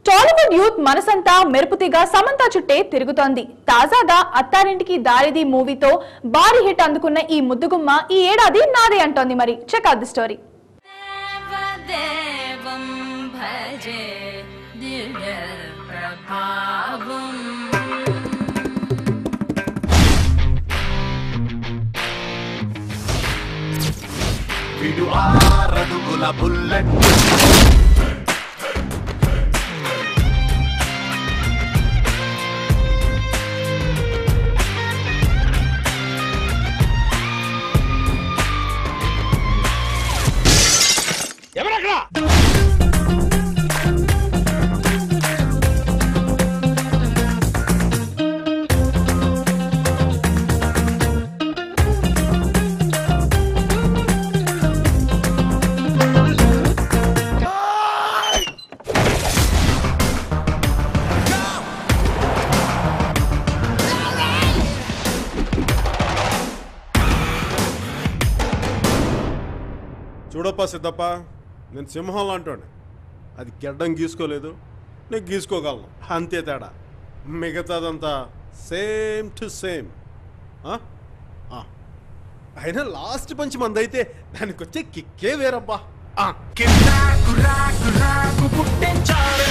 Tollywood youth మనసంతా మెరుపుతిగా సమంత చుట్టే తిరుగుతోంది తాజాగా అత్తారింటికి దారిది మూవీతో భారీ హిట్ అందుకున్న ఈ ముద్దుగుమ్మ ఈ ఏడాది నాదే అంటోంది మరి చెక్ అవుట్ ది స్టోరీ దేవం భజే దివ్య ప్రభావం విడు ఆరడుగుల బుల్లెట్ ఎవరక్కడ చూడప్ప సిద్ధప్ప నేను సింహం లాంటోని అది గెడ్డం గీసుకోలేదు నేను గీసుకోగలను అంతే తేడా మిగతాదంతా సేమ్ టు సేమ్ అయినా లాస్ట్ పంచి మందైతే దానికి వచ్చే కిక్కే వేరబ్బా ఆ, కిరాకు రాకు రాకు పుట్టించాడు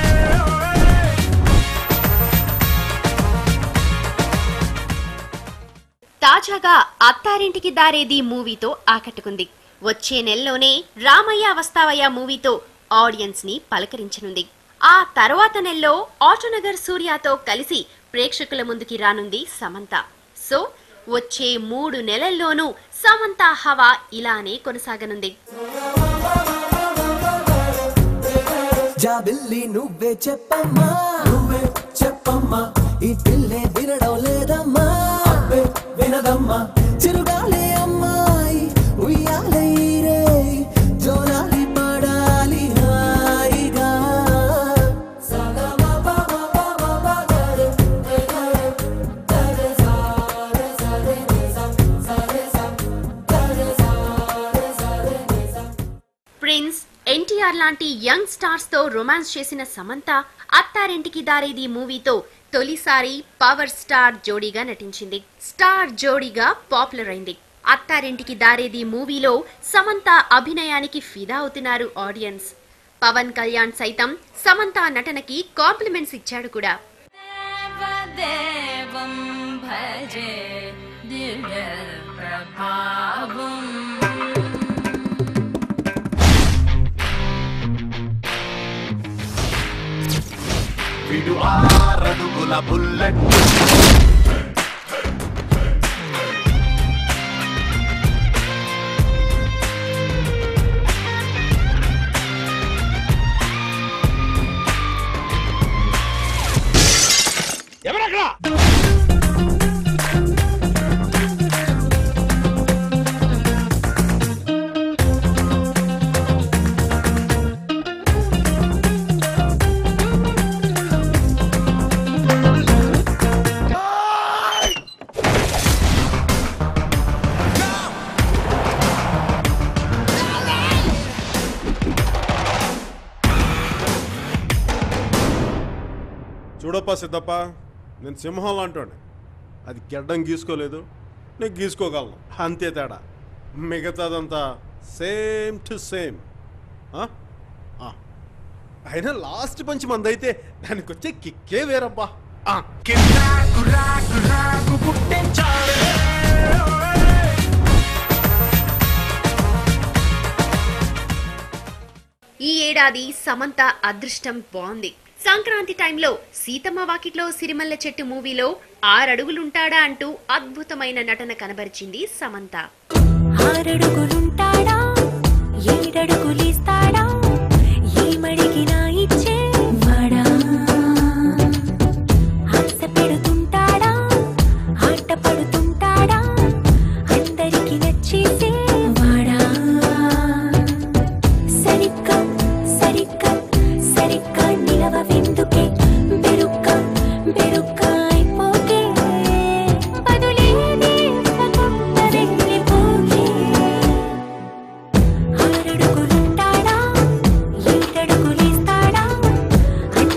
తాజాగా అత్తారింటికి దారేది మూవీతో ఆకట్టుకుంది వచ్చే నెలలోనే రామయ్య వస్తావయ్య మూవీతో ఆడియన్స్ ని పలకరించనుంది ఆ తర్వాత నెలలో ఆటోనగర్ సూర్యతో కలిసి ప్రేక్షకుల ముందుకి రానుంది సమంత సో వచ్చే మూడు నెలల్లోనూ సమంత హవా ఇలానే కొనసాగనుంది జాబిల్లి నువ్వే చెప్పమ్మా నువ్వే చెప్పమ్మా ఈ పిల్లే వినడం లేదమ్మా అబ్బే వినదమ్మా చిరుగాలి అమ్మాయి ఉయ్యాలే రే జోలాలి పాడాలి హాయిగా ప్రిన్స్ ఎన్టీఆర్ లాంటి యంగ్ స్టార్స్ తో రొమాన్స్ చేసిన సమంత అత్తారింటికి దారేది మూవీతో తొలిసారి పవర్ స్టార్ జోడీగా నటించింది స్టార్ జోడీగా పాపులర్ అయింది అత్తారింటికి దారేది మూవీలో సమంత అభినయానికి ఫిదా అవుతున్నారు ఆడియన్స్ పవన్ కళ్యాణ్ సైతం సమంత నటనకి కాంప్లిమెంట్స్ ఇచ్చాడు కూడా దేవం భజే దివ్య ప్రభావం విడు ఆరడుగుల బుల్లెట్ ఎవరక్కడ చూడప్ప సిద్ధప్ప నేను సింహం లాంటోని అది గెడ్డం గీసుకోలేదు నేను గీసుకోగలను అంతే తేడా మిగతాదంతా సేమ్ టు సేమ్ అయినా లాస్ట్ పంచి మందైతే దానికి వచ్చే కిక్కే వేరబ్బా ఆ, కిరాకు రాకు రాకు పుట్టించాడు ఈ ఏడాది సమంత అదృష్టం బాగుంది సంక్రాంతి టైంలో సీతమ్మ వాకిట్లో సిరిమల్ల చెట్టు మూవీలో ఆరడుగులుంటాడా అంటూ అద్భుతమైన నటన కనబరిచింది సమంత ఆరడుగులుంటాడా ఏడడుగులిస్తాడా ఏమడిగినా ఇచ్చే వాడా ఆశ పెడుతుంటాడా ఆట పడుతుంటాడా అందరికి నచ్చేసే వాడా సరిగ్గా సరిగ్గా సరిగ్గా నిలవెందుకే బెరుక్క బెరుక్క అయిపోకే బదులేది ఇవ్వకుండా వెళ్ళిపోకే ఆరడుగులుంటాడా ఏడడుగులేస్తాడా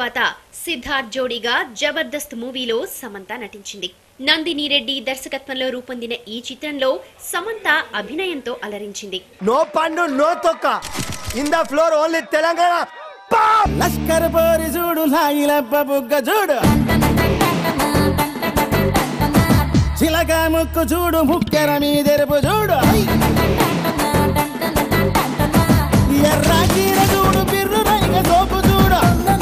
తరువాత సిద్ధార్థ్ జోడీగా జబర్దస్త్ మూవీలో సమంత నటించింది నందిని రెడ్డి దర్శకత్వంలో రూపొందిన ఈ చిత్రంలో సమంత అభినయంతో అలరించింది నో పండు నో తొక్క in the floor only Telangana Lashkar పోరి చూడు లాగిలప్ప బుగ్గ చూడు చిలక ముక్కు చూడు ముక్కెర మీదెరుపు చూడు ఎర్ర చీర చూడు బిర్రు రైగ సోపు చూడు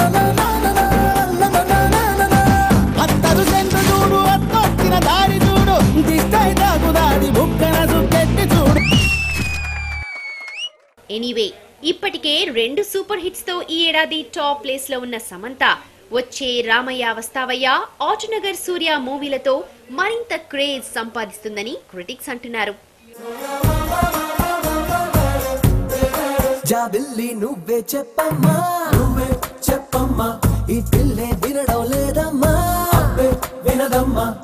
అత్తరు సెంటు చూడు అత్తొచ్చిన దారి చూడు దిష్టై తాకు దాడి బుక్కన సుక్కెట్టి చూడు ఎనీవే ఇప్పటికే రెండు సూపర్ హిట్స్ తో ఈ ఏడాది టాప్ ప్లేస్ లో ఉన్న సమంత వచ్చే రామయ్య వస్తావయ్య ఆటనగర్ సూర్య మూవీలతో మరింత క్రేజ్ సంపాదిస్తుందని క్రిటిక్స్ అంటున్నారు జాబిల్లి నువ్వే చెప్పమ్మా నువ్వే చెప్పమ్మా ఈ పిల్లే వినడం లేదమ్మా అబ్బే వినదమ్మా